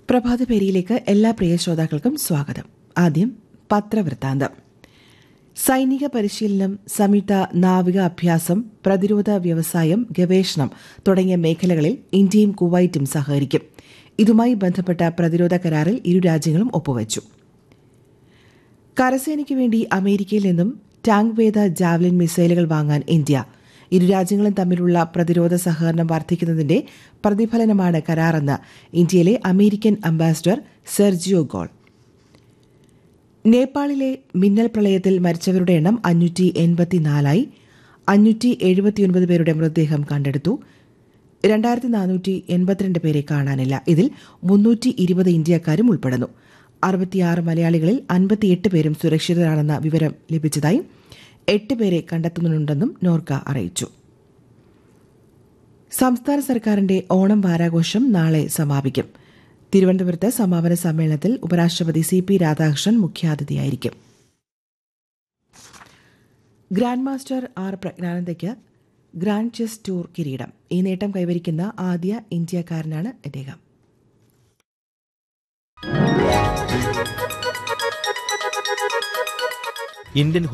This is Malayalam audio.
പ്രഭാത പേരിയിലേക്ക് എല്ലാ പ്രിയ ശ്രോതാക്കൾക്കും സ്വാഗതം ആദ്യം പത്രവൃത്താന്തം സൈനിക പരിശീലനം സംയുക്ത നാവിക അഭ്യാസം പ്രതിരോധ വ്യവസായം ഗവേഷണം തുടങ്ങിയ മേഖലകളിൽ ഇന്ത്യയും കുവൈറ്റും സഹകരിക്കും ഇതുമായി ബന്ധപ്പെട്ട പ്രതിരോധ കരാറിൽ ഇരു രാജ്യങ്ങളും ഒപ്പുവച്ചു കരസേനയ്ക്ക് വേണ്ടി അമേരിക്കയിൽ നിന്നും ടാങ്ക് വേദ ജാവലിൻ മിസൈലുകൾ വാങ്ങാൻ ഇന്ത്യ ഇരു രാജ്യങ്ങളും തമ്മിലുള്ള പ്രതിരോധ സഹകരണം വർദ്ധിക്കുന്നതിന്റെ പ്രതിഫലനമാണ് കരാറെന്ന് ഇന്ത്യയിലെ അമേരിക്കൻ അംബാസിഡർ സെർജിയോ ഗോൾ നേപ്പാളിലെ മിന്നൽ പ്രളയത്തിൽ മരിച്ചവരുടെ എണ്ണം അഞ്ഞൂറ്റി എൺപത്തിനാലായി അഞ്ഞൂറ്റി എഴുപത്തിയൊൻപത് പേരുടെ മൃതദേഹം കണ്ടെടുത്തു രണ്ടായിരത്തി നാനൂറ്റി എൺപത്തിരണ്ട് പേരെ കാണാനില്ല ഇതിൽ മുന്നൂറ്റി ഇരുപത് ഇന്ത്യക്കാരും ഉൾപ്പെടുന്നു അറുപത്തിയാറ് മലയാളികളിൽ അൻപത്തിയെട്ട് പേരും സുരക്ഷിതരാണെന്ന വിവരം ലഭിച്ചതായും എട്ട് പേരെ കണ്ടെത്തുന്നുണ്ടെന്നും നോർക്ക അറിയിച്ചു സംസ്ഥാന സർക്കാരിന്റെ ഓണം വാരാഘോഷം നാളെ സമാപിക്കും തിരുവനന്തപുരത്ത് സമാപന സമ്മേളനത്തിൽ ഉപരാഷ്ട്രപതി സി പി രാധാകൃഷ്ണൻ മുഖ്യാതിഥിയായിരിക്കും ഗ്രാൻഡ് മാസ്റ്റർ ആർ പ്രജ്ഞാനന്ദയ്ക്ക് ഗ്രാൻഡ് ചെസ് ടൂർ കിരീടം ഈ നേട്ടം കൈവരിക്കുന്ന ആദ്യ ഇന്ത്യക്കാരനാണ് അദ്ദേഹം ഇന്ത്യൻ